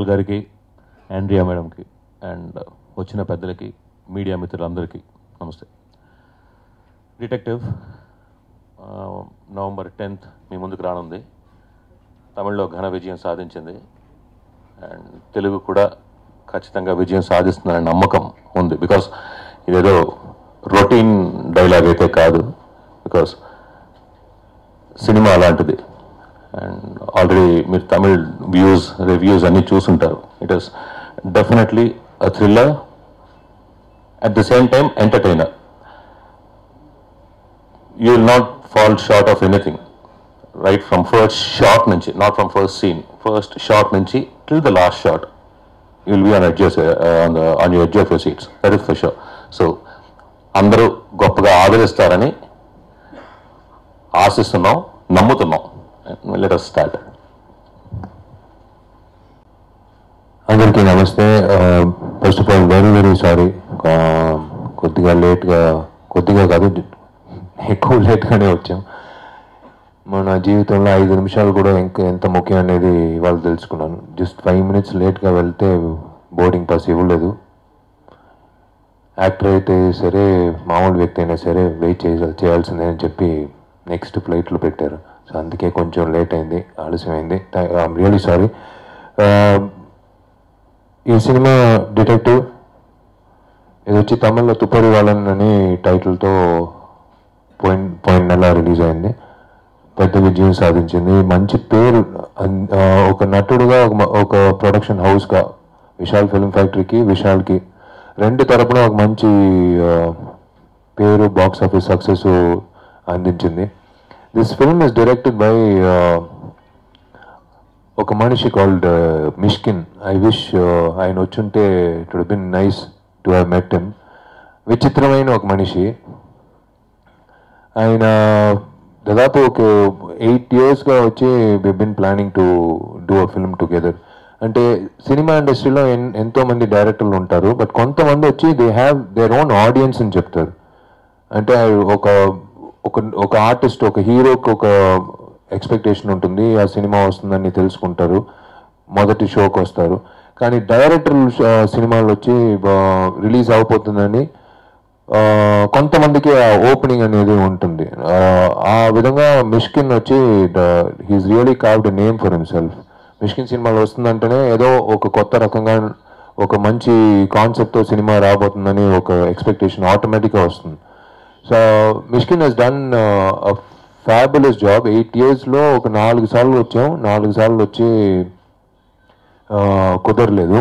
విశాల్ గారికి ఆండ్రియా మేడంకి అండ్ వచ్చిన పెద్దలకి మీడియా మిత్రులందరికీ నమస్తే డిటెక్టివ్ ఆ, నవంబర్ టెన్త్ మీ ముందుకు రానుంది తమిళ్లో ఘన విజయం సాధించింది అండ్ తెలుగు కూడా ఖచ్చితంగా విజయం సాధిస్తుందనే నమ్మకం ఉంది బికాస్ ఇదేదో రొటీన్ డైలాగ్ అయితే కాదు బికాస్ సినిమా అలాంటిది అండ్ ఆల్రెడీ మీరు తమిళ్ వ్యూస్ రివ్యూస్ అన్నీ చూసుంటారు it is definitely a thriller at the same time entertainer you will not fall short of anything right from first shot నుంచి not from first scene first shot నుంచి till the last shot you will be on edges on the on you edge of your seats that is for sure so అందరూ గొప్పగా ఆదరిస్తారని ఆశిస్తున్నాం నమ్ముతున్నాం let us start అందరికీ నమస్తే first of all very very sorry కొద్దిగా లేట్గా కొద్దిగా కాదు ఎక్కువ లేట్గానే వచ్చాం మన జీవితంలో ఐదు నిమిషాలు కూడా ఇంకా ఎంత ముఖ్యం అనేది ఇవాళ తెలుసుకున్నాను జస్ట్ ఫైవ్ మినిట్స్ లేట్గా వెళ్తే బోర్డింగ్ పాస్ ఇవ్వలేదు యాక్టర్ అయితే సరే మామూలు వ్యక్తి అయినా సరే వెయిట్ చేయాలి చేయాల్సిందే అని చెప్పి నెక్స్ట్ ఫ్లైట్లో పెట్టారు సో అందుకే కొంచెం లేట్ అయింది ఆలస్యమైంది ఐఎమ్ రియలీ సారీ ఈ సినిమా డిటెక్టివ్ ఇది వచ్చి తమిళ్లో తుప్పరి వాళ్ళన్ అని టైటిల్తో పోయిన పోయిన నెల రిలీజ్ అయింది పెద్ద విజయం సాధించింది మంచి పేరు అన్- ఆ, ఒక నటుడుగా ఒక మ- ఒక ప్రొడక్షన్ హౌస్గా విశాల్ ఫిల్మ్ ఫ్యాక్టరీకి విశాల్కి రెండు తరపున ఒక మంచి ఆ, పేరు బాక్స్ ఆఫీస్ సక్సెస్ అందించింది this film is directed by ఒక మనిషి కాల్డ్ మిష్కిన్ ఐ విష్ ఆయన వచ్చుంటే it would been nice to have met him విచిత్రమైన ఒక మనిషి ఆయన దాదాపు ఒక ఎయిట్ ఇయర్స్గా వచ్చి we been planning to do a film together అంటే సినిమా ఇండస్ట్రీలో ఎన్ ఎంతో మంది డైరెక్టర్లు ఉంటారు బట్ కొంతమంది వచ్చి they have their own audience అని చెప్తారు అంటే ఒక ఒక ఒక ఆర్టిస్ట్ ఒక హీరోకి ఒక ఎక్స్పెక్టేషన్ ఉంటుంది ఆ సినిమా వస్తుందని తెలుసుకుంటారు మొదటి షోకి వస్తారు కానీ డైరెక్టర్లు సినిమాలు వచ్చి రిలీజ్ అవబోతుందని ఆ, కొంతమందికి ఆ ఓపెనింగ్ అనేది ఉంటుంది ఆ, ఆ విధంగా మిష్కిన్ వచ్చి he's really carved name for himself Mysskin సినిమాలు వస్తుందంటేనే ఏదో ఒక కొత్త రకంగా ఒక మంచి కాన్సెప్ట్తో సినిమా రాబోతుందని ఒక ఎక్స్పెక్టేషన్ ఆటోమేటిక్గా వస్తుంది so Mysskin he's done fabulous job eight ఇయర్స్లో ఒక నాలుగు సార్లు వచ్చాం నాలుగు సార్లు వచ్చి ఆ, కుదరలేదు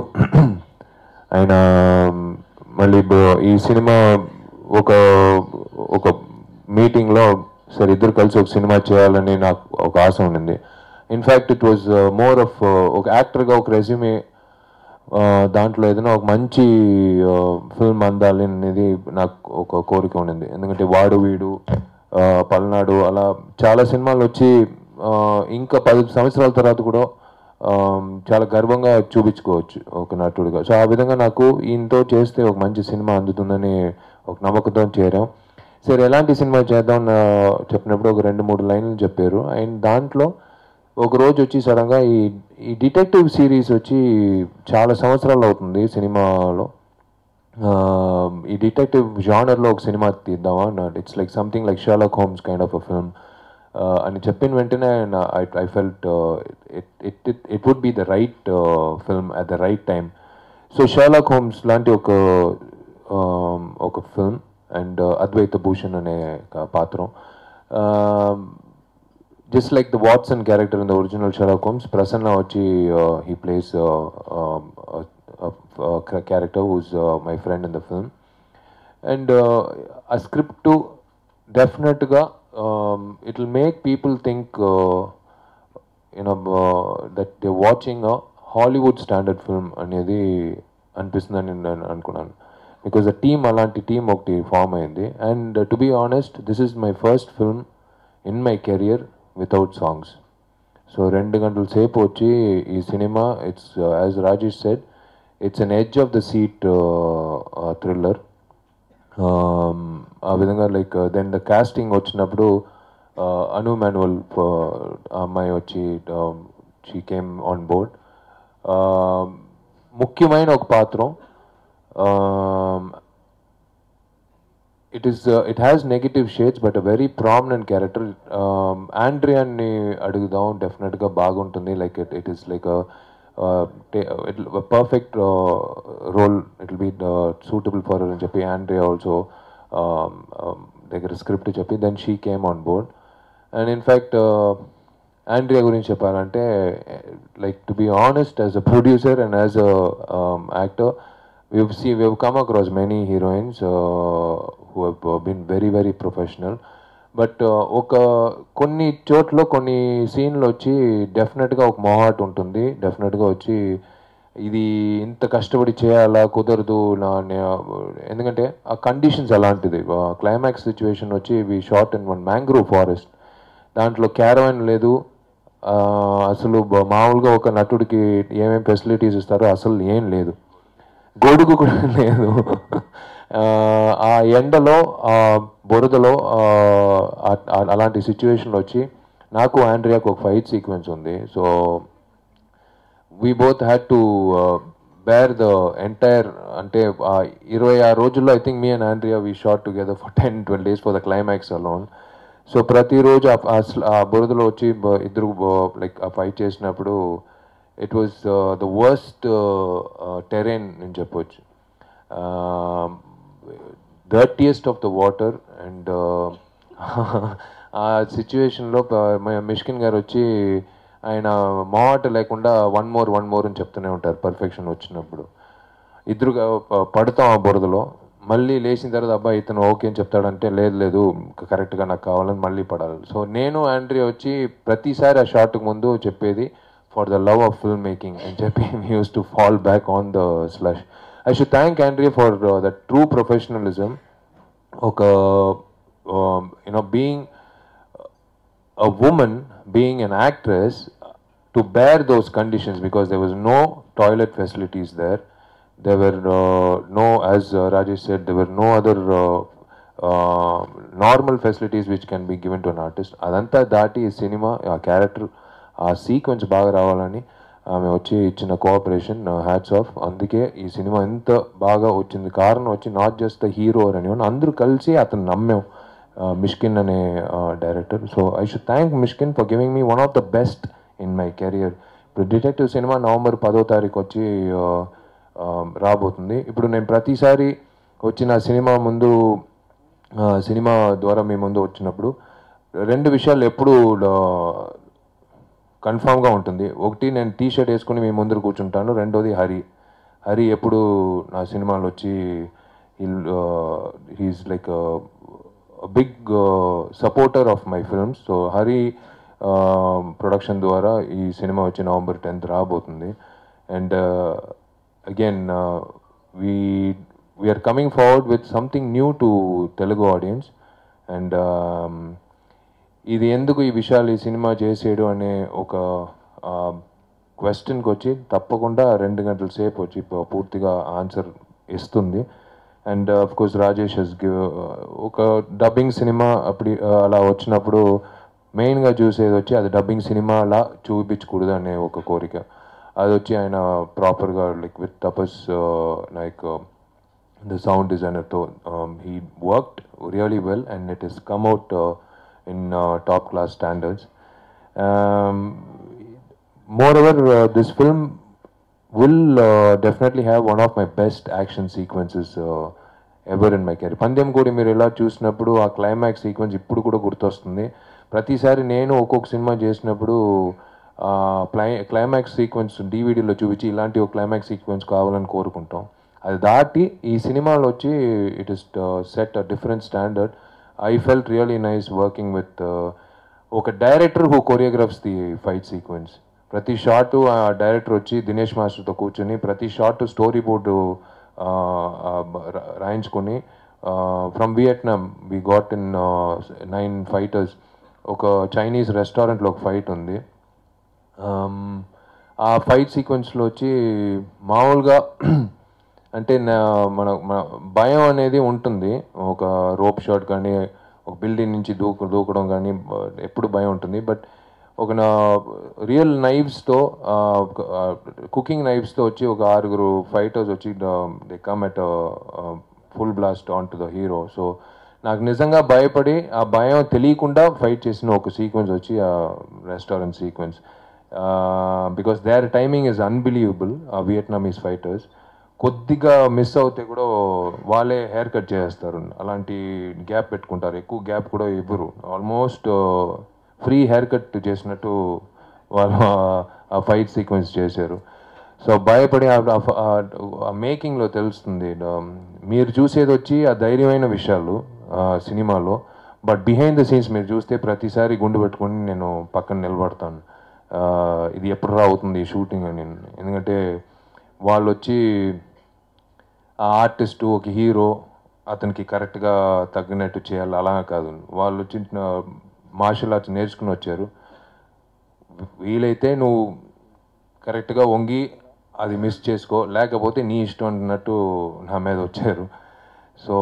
ఆయన మళ్ళీ బ- ఈ సినిమా ఒక ఒక మీటింగ్లో సరే ఇద్దరు కలిసి ఒక సినిమా చేయాలని నాకు ఒక ఆశ ఉండింది in fact it was more of ఒక యాక్టర్గా ఒక రెజ్యూమే దాంట్లో ఏదైనా ఒక మంచి ఫిల్మ్ అందాలి అనేది నాకు ఒక కోరిక ఉండింది ఎందుకంటే వాడు వీడు ఆ, పల్నాడు అలా చాలా సినిమాలు వచ్చి ఆ, ఇంకా పది సంవత్సరాల తర్వాత కూడా ఆ, చాలా గర్వంగా చూపించుకోవచ్చు ఒక నటుడుగా సో ఆ విధంగా నాకు ఈయనతో చేస్తే ఒక మంచి సినిమా అందుతుందని ఒక నమ్మకంతో చేరాం సరే ఎలాంటి సినిమా చేద్దాం ఆ, చెప్పినప్పుడు ఒక రెండు మూడు లైన్లు చెప్పారు అండ్ దాంట్లో ఒక రోజు వచ్చి సడన్గా ఈ ఈ డిటెక్టివ్ సిరీస్ వచ్చి చాలా సంవత్సరాలు అవుతుంది సినిమాలో ఆ, ఈ డిటెక్టివ్ జానర్లో ఒక సినిమా తీద్దామా it's like something like Sherlock Holmes kind of a film అని చెప్పిన వెంటనే I I felt it it it would be the right film at the right time so Sherlock Holmes లాంటి ఒక um, ఒక film and అద్వైత భూషణ్ అనే ఒక పాత్రం just like the Watson character in the original Sherlock Holmes Prasanna వచ్చి he plays character who's my friend in the film and ఆ script డెఫినెట్గా it will make people think you know that they watching Hollywood standard film అనేది అనిపిస్తుందని నేను అనుకున్నాను because the team అలాంటి team ఒకటి form అయింది and to be honest this is my first film in my career without songs so రెండు గంటల సేపు వచ్చి ఈ cinema it's as Rajesh said it's on edge of the seat thriller ఆ విధంగా లైక్ దెన్ ద కాస్టింగ్ వచ్చినప్పుడు అను manual అమ్మాయి వచ్చి షీ కేమ్ ఆన్ బోర్డ్ ముఖ్యమైన ఒక పాత్రం it is it has negative shades but a very prominent character ఆండ్రియాన్ని అడుగుదాం డెఫినెట్గా బాగుంటుంది like it it is like perfect role it will be suitable for అని చెప్పి ఆండ్రియా ఆల్సో దగ్గర స్క్రిప్ట్ చెప్పి then she came on board and in fact Andrea గురించి చెప్పాలంటే like to be honest as a producer and as a actor we've seen we've come across many heroines uh, who have uh, been very very professional but ఒక కొన్ని చోట్ల కొన్ని సీన్లు వచ్చి డెఫినెట్గా ఒక మొహాట్ ఉంటుంది డెఫినెట్గా వచ్చి ఇది ఇంత కష్టపడి చేయాలా కుదరదు నా నే- ఎందుకంటే ఆ కండిషన్స్ అలాంటిది క్లైమాక్స్ సిచ్యువేషన్ వచ్చి we shot in one mangrove forest దాంట్లో క్యారవన్ లేదు ఆ, అసలు బ- మామూలుగా ఒక నటుడికి ఏమేమి ఫెసిలిటీస్ ఇస్తారో అసలు ఏం లేదు గొడుగు కూడా లేదు ఆ, ఆ ఎండలో ఆ బురదలో ఆ, ఆ- ఆ- అలాంటి సిచ్యువేషన్లో వచ్చి నాకు ఆండ్రియాకు ఒక ఫైట్ సీక్వెన్స్ ఉంది so we both had to bear the entire అంటే ఆ ఇరవై ఆరు రోజుల్లో I think me and Andrea we shot together for ten twelve days for the climax alone so ప్రతిరోజు ఆ- ఆ స్ల- ఆ బురదలో వచ్చి బ- ఇద్దరు లైక్ ఆ ఫైట్ చేసినప్పుడు it was the worst terrain నేను చెప్పొచ్చు dirtiest of the water and ఆ సిచ్యువేషన్లో మిష్కిన్ గారు వచ్చి ఆయన మాట లేకుండా వన్ మోర్ వన్ మోర్ అని చెప్తూనే ఉంటారు పర్ఫెక్షన్ వచ్చినప్పుడు ఇద్దరుగా ప- పడతాం ఆ బురదలో మళ్ళీ లేచిన తర్వాత అబ్బాయి ఇతను ఓకే అని చెప్తాడంటే లేదు లేదు కరెక్ట్గా నాకు కావాలని మళ్ళీ పడాలి సో నేను ఆండ్రీ వచ్చి ప్రతిసారి ఆ షార్ట్కి ముందు చెప్పేది for the love of film making అని చెప్పి used to fall back on the slush I should thank Andrea for the true professionalism ఒక you know being a woman being an actress to bear those conditions because there was no toilet facilities there. There were uh, no, as uh, Rajesh said, there were no other uh, uh, normal facilities which can be given to an artist. అదంతా దాటి ఈ cinema ఆ character ఆ sequence బాగా రావాలని ఆమె వచ్చి ఇచ్చిన కోఆపరేషన్ హ్యాట్స్ ఆఫ్ అందుకే ఈ సినిమా ఎంత బాగా వచ్చింది కారణం వచ్చి నాట్ జస్ట్ ద హీరో అని అందరూ కలిసి అతను నమ్మాం మిష్కిన్ అనే director so I should thank Mysskin for giving me one of the best in my career ఇప్పుడు డిటెక్టివ్ సినిమా నవంబర్ పదో తారీఖు వచ్చి uh, uh, రాబోతుంది ఇప్పుడు నేను ప్రతిసారి వచ్చిన సినిమా ముందు uh, సినిమా ద్వారా మీ ముందు వచ్చినప్పుడు రెండు విషయాలు ఎప్పుడు కన్ఫామ్గా ఉంటుంది ఒకటి నేను టీ షర్ట్ వేసుకుని మీ ముందర కూర్చుంటాను రెండోది హరి హరి ఎప్పుడు నా సినిమాలు వచ్చి he's like big supporter of my films so Hari production ద్వారా ఈ సినిమా వచ్చి నవంబర్ టెన్త్ రాబోతుంది and again we we're coming forward with something new to Telugu audience and ఇది ఎందుకు ఈ విషయాలు ఈ సినిమా చేసేయడం అనే ఒక క్వశ్చన్కి వచ్చి తప్పకుండా రెండు గంటల సేపు వచ్చి ప- పూర్తిగా ఆన్సర్ ఇస్తుంది and of course Rajesh he's give ఒక డబ్బింగ్ సినిమా అప్పుడు uh, అలా వచ్చినప్పుడు మెయిన్గా చూసేది వచ్చి అది డబ్బింగ్ సినిమా అలా చూపించకూడదు అనే ఒక కోరిక అది వచ్చి ఆయన ప్రాపర్గా like with Tapas like the sound designer to um, he worked really well and it has come out uh, in uh, top class standards um, moreover uh, this film will uh, definitely have one of my best action sequences uh, ever in my career పందెం కూడా మీరు ఎలా చూసినప్పుడు ఆ climax sequence ఇప్పుడు కూడా గుర్తొస్తుంది ప్రతిసారి నేను ఒక్కొక్క సినిమా చేసినప్పుడు క్లై క్లైమాక్స్ సీక్వెన్స్ డీవీడీలో చూపించి ఇలాంటి ఒక క్లైమాక్స్ సీక్వెన్స్ కావాలని కోరుకుంటాం అది దాటి ఈ సినిమాలో వచ్చి it is set a different standard I felt really nice working with ఒక director who choreographs the fight sequence ప్రతి షాట్ ఆ డైరెక్టర్ వచ్చి దినేష్ మాస్టర్తో కూర్చొని ప్రతి షాట్ స్టోరీ బోర్డు రాయించుకొని from Vietnam we got in nine fighters ఒక చైనీస్ రెస్టారెంట్లో ఒక ఫైట్ ఉంది Um, ఆ ఫైట్ సీక్వెన్స్లో వచ్చి మామూలుగా అంటే నా- మన మన భయం అనేది ఉంటుంది ఒక రోప్ షాట్ కానీ ఒక బిల్డింగ్ నుంచి దూకు దూకడం కానీ బ- ఎప్పుడు భయం ఉంటుంది బట్ ఒక రియల్ నైవ్స్తో కుకింగ్ నైవ్స్తో వచ్చి ఒక ఆరుగురు ఫైటర్స్ వచ్చి they come at full blast on to the hero so నాకు నిజంగా భయపడి ఆ భయం తెలియకుండా ఫైట్ చేసిన ఒక సీక్వెన్స్ వచ్చి ఆ restaurant sequence because their timing is unbelievable ఆ వియట్నామీస్ ఫైటర్స్ కొద్దిగా మిస్ అవుతే కూడా వాళ్ళే హెయిర్ కట్ చేస్తారు అలాంటి గ్యాప్ పెట్టుకుంటారు ఎక్కువ గ్యాప్ కూడా ఇవ్వరు ఆల్మోస్ట్ ఫ్రీ హెయిర్ కట్ చేసినట్టు వాళ్ళు ఆ ఫైట్ సీక్వెన్స్ చేశారు సో భయపడి ఆ మేకింగ్లో తెలుస్తుంది ఆ, మీరు చూసేది వచ్చి ఆ ధైర్యమైన విషయాలు ఆ సినిమాలో బట్ బిహైండ్ ద సీన్స్ మీరు చూస్తే ప్రతిసారి గుండు పెట్టుకొని నేను పక్కన నిలబడతాను ఆ, ఇది ఎప్పుడు రా అవుతుంది షూటింగ్ అని ఎందుకంటే వాళ్ళు వచ్చి ఆ ఆర్టిస్టు ఒక హీరో అతనికి కరెక్ట్గా తగ్గినట్టు చేయాలి అలా కాదు వాళ్ళు వచ్చి మార్షల్ ఆర్ట్స్ నేర్చుకుని వచ్చారు వీలైతే నువ్వు కరెక్ట్గా వంగి అది మిస్ చేసుకో లేకపోతే నీ ఇష్టం అన్నట్టు నా మీద వచ్చారు సో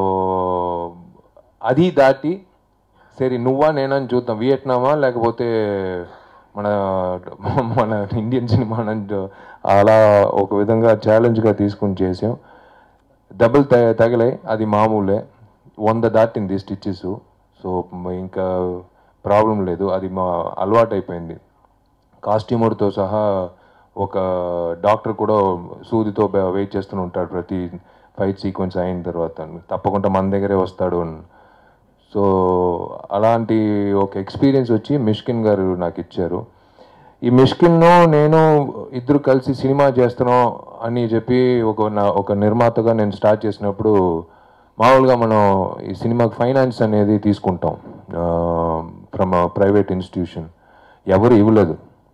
అది దాటి సరే నువ్వా నేనని చూద్దాం వియట్నామా లేకపోతే మన మన ఇండియన్ సినిమా అలా ఒక విధంగా ఛాలెంజ్గా తీసుకుని చేసాం దెబ్బలు త తగిలాయి అది మామూలే వంద దాటింది స్టిచ్చెస్ సో ఇంకా ప్రాబ్లం లేదు అది మా అలవాటు అయిపోయింది కాస్ట్యూమర్తో సహా ఒక డాక్టర్ కూడా సూదితో వెయిట్ చేస్తూనే ఉంటాడు ప్రతి ఫైట్ సీక్వెన్స్ అయిన తర్వాత తప్పకుండా మన దగ్గరే వస్తాడు అని సో అలాంటి ఒక ఎక్స్పీరియన్స్ వచ్చి మిష్కిన్ గారు నాకు ఇచ్చారు ఈ మిష్కిన్ను నేను ఇద్దరు కలిసి సినిమా చేస్తున్నాం అని చెప్పి ఒక నా- ఒక నిర్మాతగా నేను స్టార్ట్ చేసినప్పుడు మామూలుగా మనం ఈ సినిమాకి ఫైనాన్స్ అనేది తీసుకుంటాం ఫ్రమ్ ప్రైవేట్ ఇన్స్టిట్యూషన్ ఎవరు ఇవ్వలేదు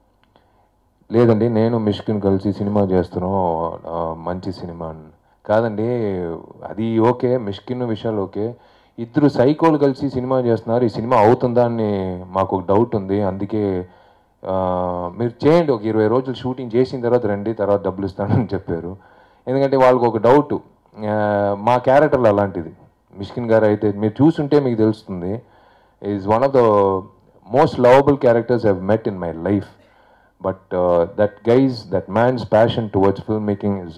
లేదండి నేను మిష్కిన్ కలిసి సినిమా చేస్తున్నాం ఆ, మంచి సినిమా అని కాదండి అది ఓకే మిష్కిన్ విషయాలు ఓకే ఇద్దరు సైకోలు కలిసి సినిమా చేస్తున్నారు ఈ సినిమా అవుతుందా అని మాకు ఒక డౌట్ ఉంది అందుకే ఆ, మీరు చేయండి ఒక ఇరవై రోజులు షూటింగ్ చేసిన తర్వాత రండి తర్వాత డబ్బులు ఇస్తానని చెప్పారు ఎందుకంటే వాళ్ళకి ఒక డౌట్ మా క్యారెక్టర్లు అలాంటిది మిష్కిన్ గారు అయితే మీరు చూసుంటే మీకు తెలుస్తుంది is one of the most lovable characters have met in my life but that guys that man's passion towards film making is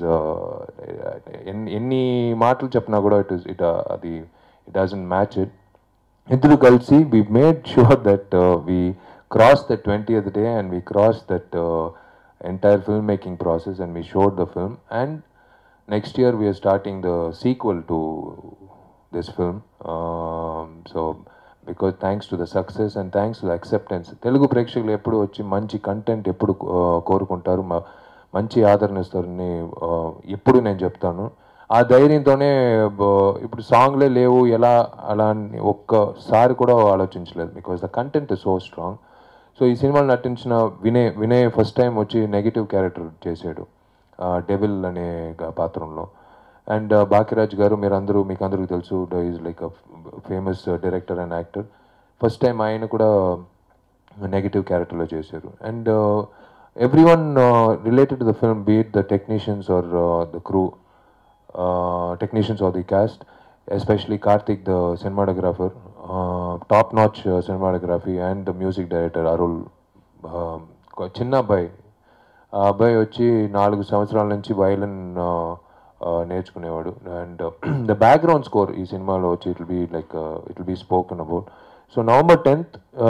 ఎన్ని మాటలు చెప్పినా కూడా ఇట్ ఇస్ ఇట్ అది ఇట్ డజంట్ మ్యాచ్ ఇట్ ఇద్దరు కలిసి we made sure that we cross the twentieth day and we cross that entire film making process and we shot the film and next year we're starting the sequel to this film so because thanks to the success and thanks to the acceptance Telugu ప్రేక్షకులు ఎప్పుడు వచ్చి మంచి content ఎప్పుడు uh, కోరుకుంటారు మ- మంచి ఆదరణ ఇస్తారని uh, ఎప్పుడు నేను చెప్తాను ఆ ధైర్యంతోనే బ- ఇప్పుడు సాంగ్లే లేవు ఎలా అలా అని ఒక్కసారి కూడా ఆలోచించలేదు because the content is so strong so ఈ సినిమాలో నటించిన వినయ్ వినయ్ ఫస్ట్ టైం వచ్చి నెగిటివ్ క్యారెక్టర్ చేశాడు డెవిల్ అనే గా- పాత్రంలో అండ్ బాకిరాజ్ గారు మీరందరూ మీకు అందరికీ తెలుసు is like a famous director and actor first time ఆయన కూడా నెగిటివ్ క్యారెక్టర్లో చేశారు and everyone related to the film be it the technicians or the crew technicians or the cast especially Karthik the cinematographer top notch cinematography and the music director Arul uh, ఒక చిన్న అబ్బాయి ఆ అబ్బాయి వచ్చి నాలుగు సంవత్సరాల నుంచి వయలిన్ నేర్చుకునేవాడు అండ్ ద బ్యాక్గ్రౌండ్ స్కోర్ ఈ సినిమాలో వచ్చి it be like it be spoken about so November tenth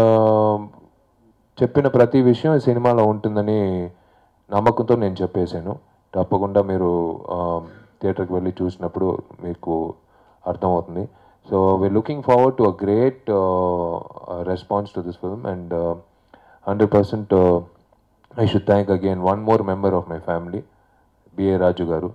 చెప్పిన ప్రతి విషయం ఈ సినిమాలో ఉంటుందని నమ్మకంతో నేను చెప్పేశాను తప్పకుండా మీరు థియేటర్కి వెళ్ళి చూసినప్పుడు మీకు అర్థమవుతుంది so we're looking forward to a great response to this film and hundred percent I should thank again one more member of my family B A Raju garu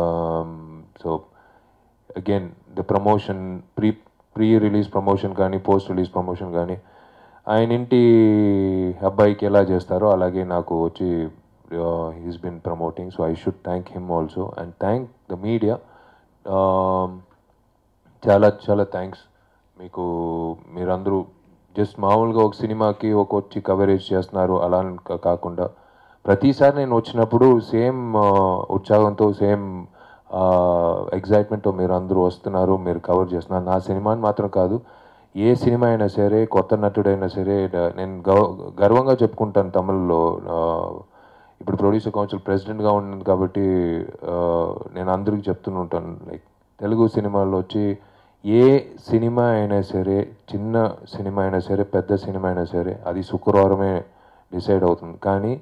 so again the promotion pre pre release promotion కానీ post release promotion కానీ ఆయన ఇంటి అబ్బాయికి ఎలా చేస్తారో అలాగే నాకు వచ్చి he's been promoting so I should thank him also and thank the media చాలా చాలా థ్యాంక్స్ మీకు మీరందరూ జస్ట్ మామూలుగా ఒక సినిమాకి ఒక వచ్చి కవరేజ్ చేస్తున్నారు అలా అని కా- కాకుండా ప్రతిసారి నేను వచ్చినప్పుడు సేమ్ ఉత్సాహంతో సేమ్ ఎగ్జైట్మెంట్తో మీరు అందరూ వస్తున్నారు మీరు కవర్ చేస్తున్నారు నా సినిమాని మాత్రం కాదు ఏ సినిమా అయినా సరే కొత్త నటుడైనా సరే ద- నేను గౌ గర్వంగా చెప్పుకుంటాను తమిళ్లో ఆ, ఇప్పుడు ప్రొడ్యూసర్ కౌన్సిల్ ప్రెసిడెంట్గా ఉన్నాను కాబట్టి ఆ, నేను అందరికీ చెప్తూనే ఉంటాను లైక్ తెలుగు సినిమాల్లో వచ్చి ఏ సినిమా అయినా సరే చిన్న సినిమా అయినా సరే పెద్ద సినిమా అయినా సరే అది శుక్రవారమే డిసైడ్ అవుతుంది కానీ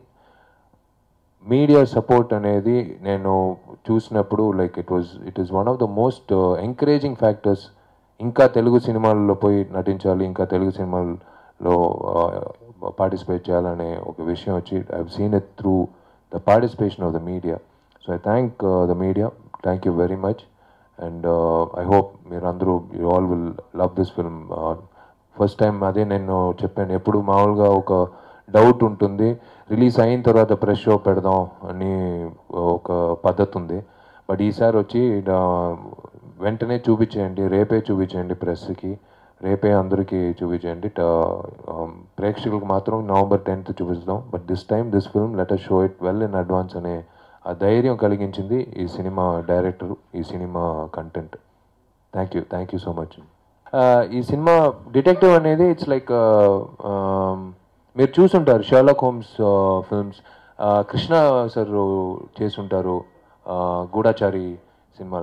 మీడియా సపోర్ట్ అనేది నేను చూసినప్పుడు like it was it is one of the most encouraging factors ఇంకా తెలుగు సినిమాల్లో పోయి నటించాలి ఇంకా తెలుగు సినిమాల్లో పార్టిసిపేట్ చేయాలనే ఒక విషయం వచ్చి I seen it through the participation of the media so I thank the media thank you very much and I hope మీరు అందరూ you all will love this film first time అదే నేను చెప్పాను ఎప్పుడు మామూలుగా ఒక డౌట్ ఉంటుంది రిలీజ్ అయిన తర్వాత ప్రెస్ షో పెడదాం అని ఒక పద్ధతి ఉంది బట్ ఈసారి వచ్చి ఆ, వెంటనే చూపించేయండి రేపే చూపించేయండి ప్రెస్కి రేపే అందరికీ చూపించేయండి ట- ఆ, ప్రేక్షకులకు మాత్రం నవంబర్ టెన్త్ చూపిస్తాం but this time this film let us show it well in advance అనే ఆ ధైర్యం కలిగించింది ఈ సినిమా డైరెక్టర్ ఈ cinema content thank you thank you so much ఈ సినిమా డిటెక్టివ్ అనేది ఇట్స్ లైక్ మీరు చూసుంటారు Sherlock Holmes films Krishna sir చేసుంటారు uh, గూఢాచారి సినిమాలు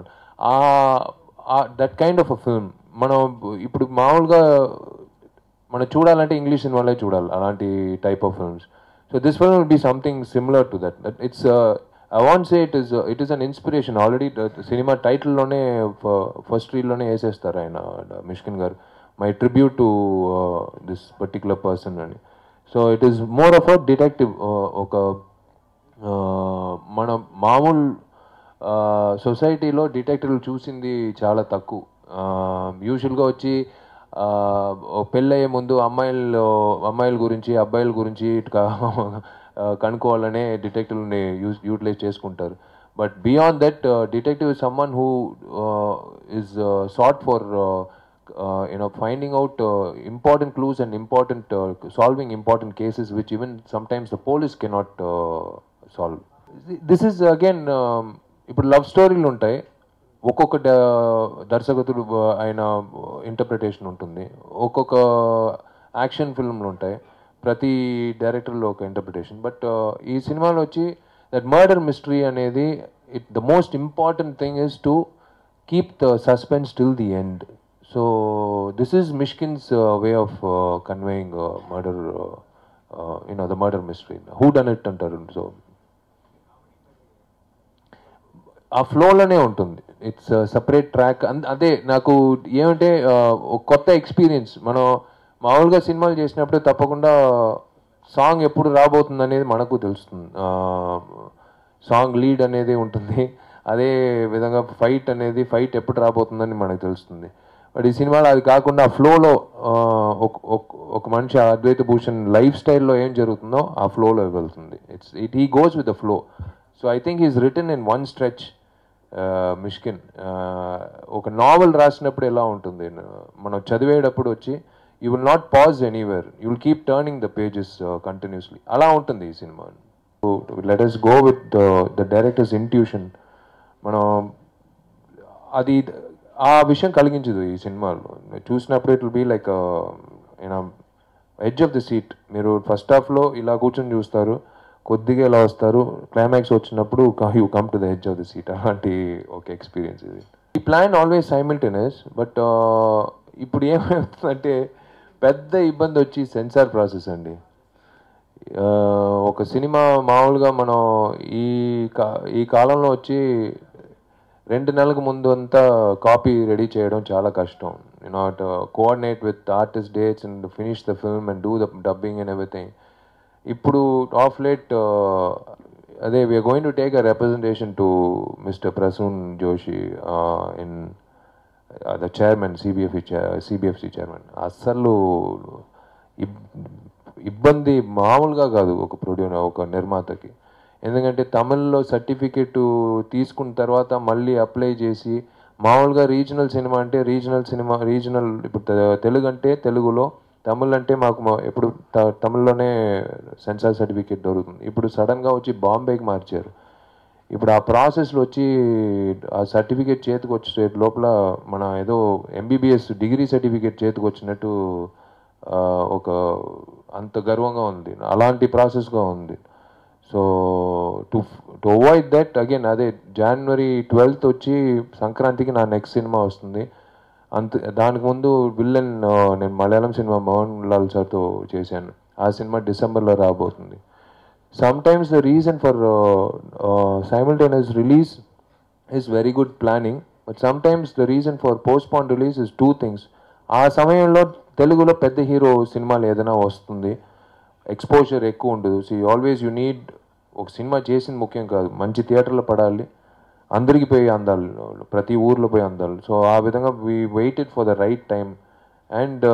that kind of a film మనం ఇప్పుడు మామూలుగా మనం చూడాలంటే ఇంగ్లీష్ సినిమాలే చూడాలి అలాంటి type of films so this film will be something similar to that that it's I want say it is it is an inspiration already cinema టైటిల్లోనే first రీల్లోనే వేసేస్తారు ఆయన Mysskin garu my tribute to this particular person అని so it is more of a detective ఒక uh, మన మామూలు సొసైటీలో డిటెక్టివ్లు చూసింది చాలా తక్కువ యూజువల్గా వచ్చి ఆ, ఓ పెళ్ళయ్యే ముందు అమ్మాయిలు అమ్మాయిల గురించి అబ్బాయిల గురించి ఇట్లా ఆ, కనుక్కోవాలనే డిటెక్టివ్ని యూజ్ యూటిలైజ్ చేసుకుంటారు but beyond that detective is someone who is sought for you know finding out important clues and important solving important cases which even sometimes the police cannot solve this is again ఇప్పుడు love స్టోరీలు ఉంటాయి ఒక్కొక్క the- దర్శకతుడు బ- ఆయన interpretation ఉంటుంది ఒక్కొక్క action ఫిల్మ్లు ఉంటాయి ప్రతి డైరెక్టర్లో ఒక ఇంటర్ప్రిటేషన్ బట్ ఈ సినిమాలో వచ్చి దట్ మర్డర్ మిస్టరీ అనేది it the most important thing is to keep the suspense till the end so this is Mysskin's way of conveying murder you know the murder mystery who done it అంటారు so ఆ ఫ్లోలోనే ఉంటుంది it's separate track అదే నాకు ఏమంటే ఆ, ఒక కొత్త ఎక్స్పీరియన్స్ మనం మామూలుగా సినిమాలు చేసినప్పుడు తప్పకుండా సాంగ్ ఎప్పుడు రాబోతుంది అనేది మనకు తెలుస్తుంది సాంగ్ లీడ్ అనేది ఉంటుంది అదే విధంగా ఫైట్ అనేది ఫైట్ ఎప్పుడు రాబోతుందని మనకు తెలుస్తుంది బట్ ఈ సినిమాలో అది కాకుండా ఆ ఫ్లోలో ఒక మనిషి ఆ అద్వైత భూషణ్ లైఫ్ స్టైల్లో ఏం జరుగుతుందో ఆ ఫ్లోలో వెళ్తుంది it's it he goes with the flow so I think is return in one stretch Mysskin ఒక నావెల్ రాసినప్పుడు ఎలా ఉంటుంది మనం చదివేటప్పుడు వచ్చి you will not pause anywhere you will keep turning the pages continuously అలా ఉంటుంది ఈ cinema let us go with the director's intuition మనం అది ఆ విషయం కలిగించదు ఈ సినిమాలో చూసినప్పుడు it will be like you know edge of the seat మీరు ఫస్ట్ హాఫ్లో ఇలా కూర్చొని చూస్తారు కొద్దిగా ఇలా వస్తారు క్లైమాక్స్ వచ్చినప్పుడు you come to the edge of the seat అలాంటి ఒక ఎక్స్పీరియన్స్ ఇది ఈ ప్లాన్ ఆల్వేస్ సైమిల్టేనియస్ బట్ ఇప్పుడు ఏమవుతుందంటే పెద్ద ఇబ్బంది వచ్చి సెన్సార్ ప్రాసెస్ అండి ఆ, ఒక సినిమా మామూలుగా మనం ఈ కా ఈ కాలంలో వచ్చి రెండు నెలలకు ముందు అంతా కాపీ రెడీ చేయడం చాలా కష్టం not coordinate with artist dates and finish the film and do the dubbing and everything ఇప్పుడు ఆఫ్ లేట్ అదే we are going to take a representation to mister Prasoon Joshi in the chairman CBFE CBFC chairman అస్సలు ఇబ్- ఇబ్బంది మామూలుగా కాదు ఒక producer ఒక నిర్మాతకి ఎందుకంటే తమిళ్లో సర్టిఫికెట్ తీసుకున్న తర్వాత మళ్ళీ అప్లై చేసి మామూలుగా రీజనల్ సినిమా అంటే రీజనల్ సినిమా రీజనల్ ఇప్పుడు తె- తెలుగు అంటే తెలుగులో తమిళ్ అంటే మాకు మా- ఎప్పుడు త- తమిళ్లోనే సెన్సార్ సర్టిఫికేట్ దొరుకుతుంది ఇప్పుడు సడన్గా వచ్చి బాంబేకి మార్చారు ఇప్పుడు ఆ ప్రాసెస్లో వచ్చి ఆ సర్టిఫికేట్ చేతికి వచ్చే లోపల మన ఏదో ఎంబీబీఎస్ డిగ్రీ సర్టిఫికేట్ చేతికి వచ్చినట్టు ఆ, ఒక అంత గర్వంగా ఉంది అలాంటి ప్రాసెస్గా ఉంది so to to avoid that again అదే జనవరి ట్వెల్త్ వచ్చి సంక్రాంతికి నా నెక్స్ట్ సినిమా వస్తుంది అంత దానికి ముందు విల్లన్ ఆ, నేను మలయాళం సినిమా మోహన్ లాల్ సార్తో చేశాను ఆ సినిమా డిసెంబర్లో రాబోతుంది sometimes the reason for uh, uh, simultaneous release is very good planning but sometimes the reason for postponed release is two things ఆ సమయంలో తెలుగులో పెద్ద హీరో సినిమాలు ఏదైనా వస్తుంది ఎక్స్పోజర్ ఎక్కువ ఉండదు సో ఆల్వేస్ యూ నీడ్ ఒక సినిమా చేసింది ముఖ్యం కాదు మంచి థియేటర్లో పడాలి అందరికి పోయి అందాలి ప్రతి ఊర్లో పోయి అందాలి సో ఆ విధంగా we waited for the right time and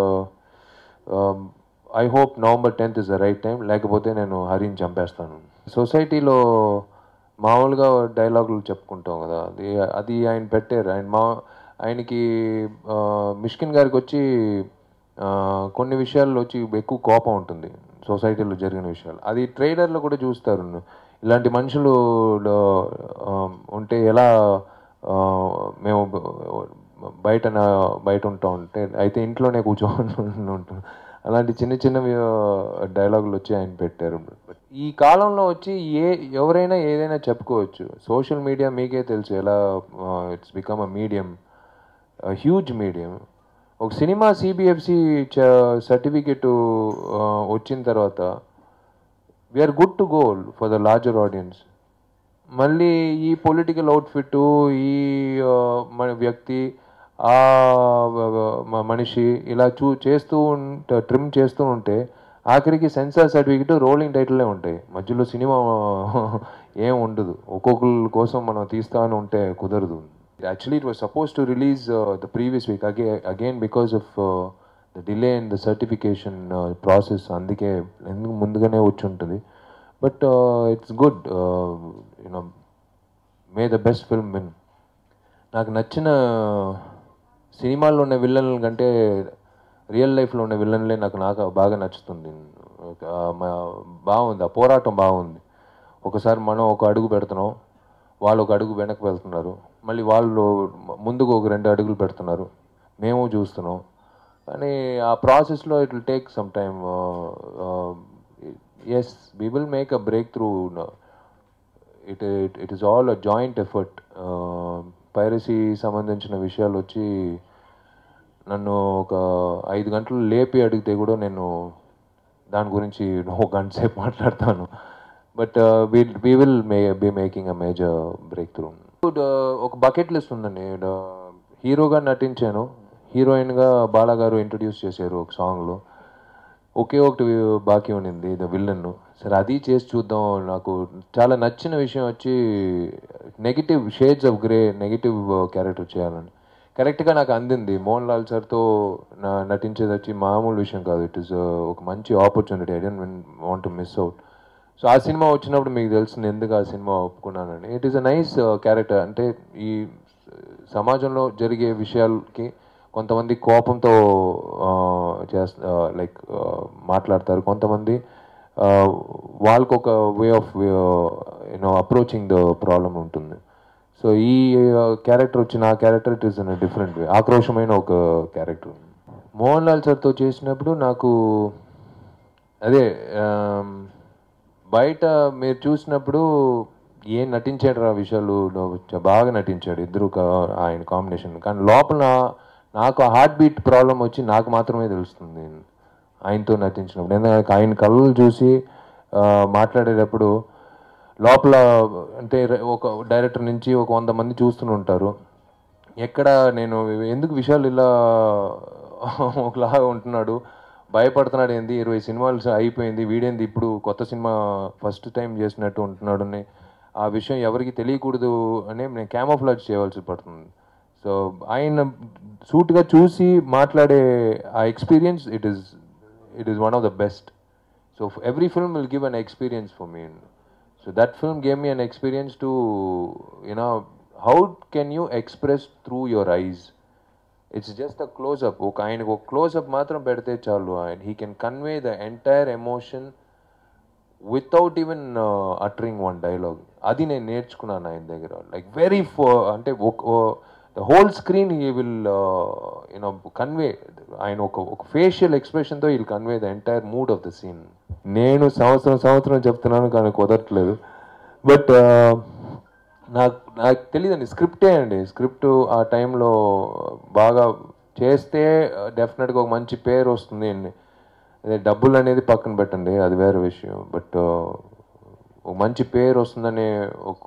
I hope November tenth is the right time లేకపోతే నేను హరిని చంపేస్తాను సొసైటీలో మామూలుగా డైలాగులు చెప్పుకుంటాం కదా అది అది ఆయన పెట్టారు ఆయన మా ఆయనకి ఆ, మిష్కిన్ గారికి వచ్చి ఆ, కొన్ని విషయాల్లో వచ్చి ఎక్కువ కోపం ఉంటుంది సొసైటీలో జరిగిన విషయాలు అది ట్రైలర్లో కూడా చూస్తారు ఇలాంటి మనుషులు ఆ, ఉంటే ఎలా ఆ, మేము బయట నా- బయట ఉంటాం అంటే అయితే ఇంట్లోనే కూర్చొని ఉంటాం అలాంటి చిన్న చిన్న డైలాగులు వచ్చి ఆయన పెట్టారు ఈ కాలంలో వచ్చి ఏ ఎవరైనా ఏదైనా చెప్పుకోవచ్చు సోషల్ మీడియా మీకే తెలుసు ఎలా it's become a medium huge medium ఒక సినిమా సిబిఎఫ్సి సర్టిఫికెట్ వచ్చిన తర్వాత we are good to go for the larger audience మళ్ళీ ఈ పొలిటికల్ అవుట్ఫిట్ ఈ ఆ, మన వ్యక్తి ఆ మ- మనిషి ఇలా చూ చేస్తూ ఉంట ట్రిమ్ చేస్తూ ఉంటే ఆఖరికి సెన్సార్ సర్టిఫికెట్ రోలింగ్ టైటిల్లే ఉంటాయి మధ్యలో సినిమా ఏం ఉండదు ఒక్కొక్కరి కోసం మనం తీస్తామని ఉంటే కుదరదు actually it was suppose to release the previous week అగే again because of the delay in the certification process అందుకే ఎందుకు ముందుగానే వచ్చి ఉంటుంది but it's good you know may the best film win నాకు నచ్చిన సినిమాల్లో ఉన్న విలన్ల కంటే రియల్ లైఫ్లో ఉన్న విలన్లే నాకు నాకు బాగా నచ్చుతుంది ఆ, మా- బాగుంది ఆ పోరాటం బాగుంది ఒకసారి మనం ఒక అడుగు పెడుతున్నాం వాళ్ళు ఒక అడుగు వెనక్కి వెళ్తున్నారు మళ్ళీ వాళ్ళు ముందుకు ఒక రెండు అడుగులు పెడుతున్నారు మేము చూస్తున్నాం కానీ ఆ ప్రాసెస్లో it will take some time as we will make a breakthrough it it it is all a joint effort piracy సంబంధించిన విషయాలు వచ్చి నన్ను ఒక ఐదు గంటలు లేపి అడిగితే కూడా నేను దాని గురించి ఒక గంట సేపు మాట్లాడతాను but we will maybe making a major breakthrough ఒక బకెట్ లిస్ట్ ఉందండి హీరోగా నటించాను హీరోయిన్గా బాలాగారు ఇంట్రడ్యూస్ చేశారు ఒక సాంగ్లో ఒకే ఒకటి బాకీ ఉండింది ద విల్లన్ సరే అది చేసి చూద్దాం నాకు చాలా నచ్చిన విషయం వచ్చి negative shades of grey negative character చేయాలని కరెక్ట్గా నాకు అందింది మోహన్ లాల్ సార్తో నా నటించేది వచ్చి మామూలు విషయం కాదు ఇట్ ఇస్ ఒక మంచి opportunity I didn't want to miss out so ఆ సినిమా వచ్చినప్పుడు మీకు తెలుస్తుంది ఎందుకు ఆ సినిమా ఒప్పుకున్నానని it is a nice character అంటే ఈ సమాజంలో జరిగే విషయాలకి కొంతమంది కోపంతో చేస్తా లైక్ మాట్లాడతారు కొంతమంది ఆ, వాళ్ళకు ఒక way of you know approaching the problem ఉంటుంది సో ఈ క్యారెక్టర్ వచ్చి నా character it is in different way ఆక్రోషమైన ఒక క్యారెక్టర్ మోహన్ లాల్ సార్తో చేసినప్పుడు నాకు అదే ఆమ్, బయట మీరు చూసినప్పుడు ఏం నటించాడు ఆ విషయాలు చ- బాగా నటించాడు ఇద్దరు కా- ఆయన కాంబినేషన్ కానీ లోపల నాకు హార్ట్ బీట్ ప్రాబ్లం వచ్చి నాకు మాత్రమే తెలుస్తుంది ఆయనతో నటించినప్పుడు ఎందుకంటే ఆయన కళ్ళు చూసి ఆ, మాట్లాడేటప్పుడు లోపల అంటే ర- ఒక డైరెక్టర్ నుంచి ఒక వంద మంది చూస్తూనే ఉంటారు ఎక్కడ నేను ఎందుకు విషయాలు ఇలా ఒకలాగా ఉంటున్నాడు భయపడుతున్నాడు ఏంది ఇరవై సినిమాలు అయిపోయింది వీడేంది ఇప్పుడు కొత్త సినిమా ఫస్ట్ టైం చేసినట్టు ఉంటున్నాడు అని ఆ విషయం ఎవరికి తెలియకూడదు అని నేను క్యామోఫ్లాజ్ చేయవలసి పడుతుంది సో ఆయన సూట్గా చూసి మాట్లాడే ఆ experience it is it is one of the best so every film will give an experience for me so that film gave me an experience to you know how can you express through your eyes it's just a close up ఒక ఆయనకు ఒక close up మాత్రం పెడితే చాలు ఆయన he can convey the entire emotion without even uttering one dialogue అది నేను నేర్చుకున్నాను ఆయన దగ్గర లైక్ వెరీ ఫో అంటే the whole screen he will you know convey ఆయన ఒక ఒక ఫేషియల్ ఎక్స్ప్రెషన్తో will convey the entire mood of the scene నేను సంవత్సరం సంవత్సరం చెప్తున్నాను కానీ కుదరట్లేదు బట్ నాకు నాకు తెలియదండి స్క్రిప్టే అండి స్క్రిప్ట్ ఆ టైంలో బాగా చేస్తే డెఫినెట్గా ఒక మంచి పేరు వస్తుంది అండి అదే డబ్బులు అనేది పక్కన పెట్టండి అది వేరే విషయం బట్ ఒక మంచి పేరు వస్తుందనే ఒక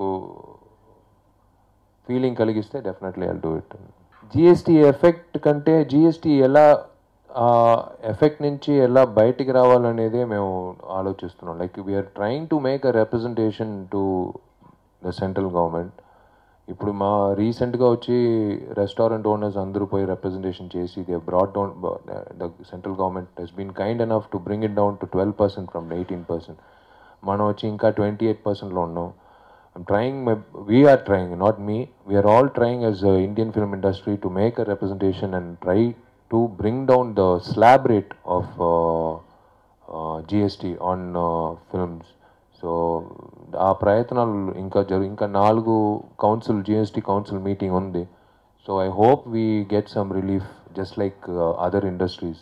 ఫీలింగ్ కలిగిస్తే definitely I do it GST effect కంటే జిఎస్టీ ఎలా ఆ ఎఫెక్ట్ నుంచి ఎలా బయటికి రావాలనేదే మేము ఆలోచిస్తున్నాం like we are trying to make a representation to the central government ఇప్పుడు మా రీసెంట్గా వచ్చి రెస్టారెంట్ ఓనర్స్ అందరూ పోయి రిప్రజెంటేషన్ చేసి they brought down the central government has been kind enough to bring it down to twelve percent from eighteen percent మనం వచ్చి ఇంకా ట్వంటీ ఎయిట్ పర్సెంట్లో ఉన్నాం I'm trying my we are trying not me we are all trying as Indian film industry to make a representation and try to bring down the slab rate of GST on films so ఆ ప్రయత్నాలు ఇంకా జరు ఇంకా నాలుగు council GST council meeting ఉంది so I hope we get some relief just like other industries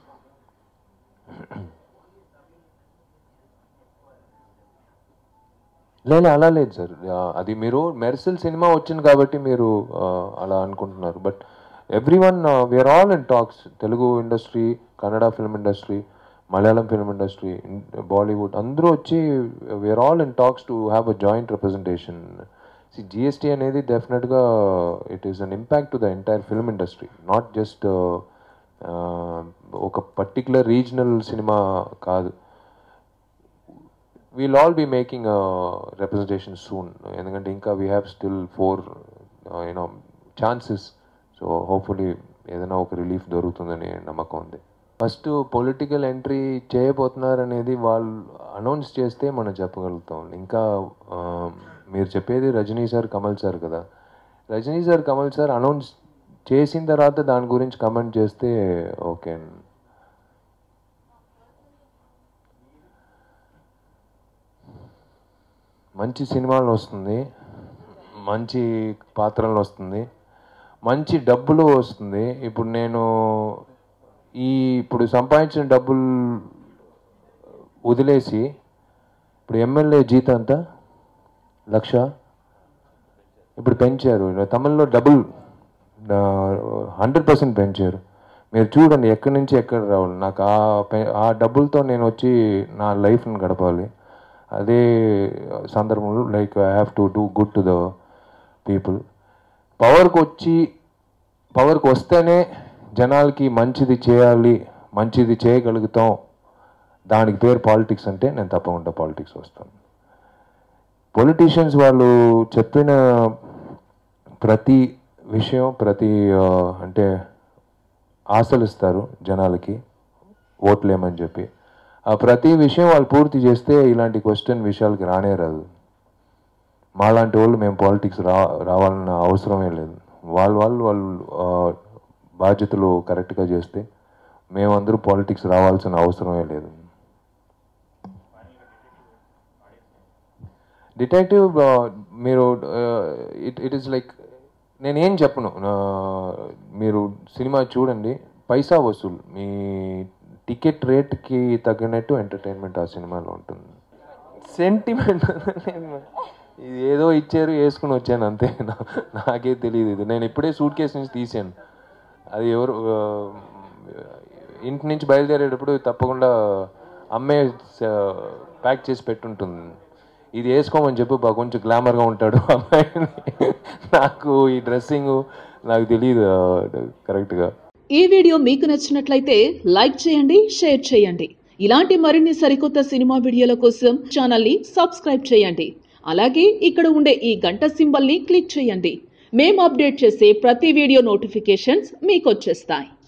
లేదు అలా లేదు సార్ అది మీరు మెర్సిల్ సినిమా వచ్చింది కాబట్టి మీరు ఆ, అలా అనుకుంటున్నారు but everyone we are all in talks Telugu industry Kannada film industry Malayalam film industry Bollywood అందరూ వచ్చి we are all in talks to have a joint representation see GST అనేది డెఫినెట్గా it is an impact to the entire film industry not just ఒక particular regional cinema కాదు we'll all be making representation soon ఎందుకంటే ఇంకా we have still four you know chances so hopefully ఏదైనా ఒక relief దొరుకుతుందని నమ్మకం ఉంది ఫస్ట్ పొలిటికల్ ఎంట్రీ చేయబోతున్నారు అనేది వాళ్ళు అనౌన్స్ చేస్తే మనం చెప్పగలుగుతాం ఇంకా ఆ, మీరు చెప్పేది రజనీ సార్ కమల్ సార్ కదా Rajini sir Kamal sir announce చేసిన తర్వాత దాని గురించి కమెంట్ చేస్తే ఓకే మంచి సినిమాలు వస్తుంది మంచి పాత్రలు వస్తుంది మంచి డబ్బులు వస్తుంది ఇప్పుడు నేను ఈ ఇప్పుడు సంపాదించిన డబ్బులు వదిలేసి ఇప్పుడు ఎమ్మెల్యే జీతం అంతా లక్ష ఇప్పుడు పెంచారు తమిళ్లో డబుల్ హండ్రెడ్ పర్సెంట్ పెంచారు మీరు చూడండి ఎక్కడి నుంచి ఎక్కడ రావాలి నాకు ఆ పె- ఆ డబ్బులతో నేను వచ్చి నా లైఫ్ని గడపాలి అదే సందర్భంలో like I have to do good to the people పవర్కి వచ్చి పవర్కి వస్తేనే జనాలకి మంచిది చేయాలి మంచిది చేయగలుగుతాం దానికి పేరు పాలిటిక్స్ అంటే నేను తప్పకుండా పాలిటిక్స్ వస్తాను పొలిటీషియన్స్ వాళ్ళు చెప్పిన ప్రతి విషయం ప్రతి ఆ, అంటే ఆశలు ఇస్తారు జనాలకి ఓట్లేమని చెప్పి ఆ ప్రతి విషయం వాళ్ళు పూర్తి చేస్తే ఇలాంటి క్వశ్చన్ విషయాలకి రానే రాదు మాలాంటి వాళ్ళు మేము పాలిటిక్స్ రా రావాలన్న అవసరమే లేదు వాళ్ళు వాళ్ళు వాళ్ళు ఆ, బాధ్యతలు కరెక్ట్గా చేస్తే మేమందరూ పాలిటిక్స్ రావాల్సిన అవసరమే లేదు డిటెక్టివ్ మీరు ఇట్ ఇట్ ఈస్ లైక్ నేనేం చెప్పను నా- మీరు సినిమా చూడండి పైసా వసూలు మీ టికెట్ రేట్కి తగినట్టు ఎంటర్టైన్మెంట్ ఆ సినిమాలో ఉంటుంది సెంటిమెంట్ ఇది ఏదో ఇచ్చారు వేసుకుని వచ్చాను అంతే నా- నాకే తెలియదు ఇది నేను ఇప్పుడే సూట్ కేసు నుంచి తీసాను అది ఎవరు ఆ, ఇంటి నుంచి బయలుదేరేటప్పుడు తప్పకుండా అమ్మే ప్యాక్ చేసి పెట్టుంటుంది ఇది వేసుకోమని చెప్పు బా కొంచెం గ్లామర్గా ఉంటాడు అమ్మాయిని నాకు ఈ డ్రెస్సింగ్ నాకు తెలియదు కరెక్ట్గా ఈ వీడియో మీకు నచ్చినట్లయితే లైక్ చేయండి షేర్ చేయండి ఇలాంటి మరిన్ని సరికొత్త సినిమా వీడియోల కోసం ఛానల్ని సబ్స్క్రైబ్ చేయండి అలాగే ఇక్కడ ఉండే ఈ గంట సింబల్ని క్లిక్ చేయండి మేము అప్డేట్ చేసే ప్రతి వీడియో నోటిఫికేషన్స్ మీకు వచ్చేస్తాయి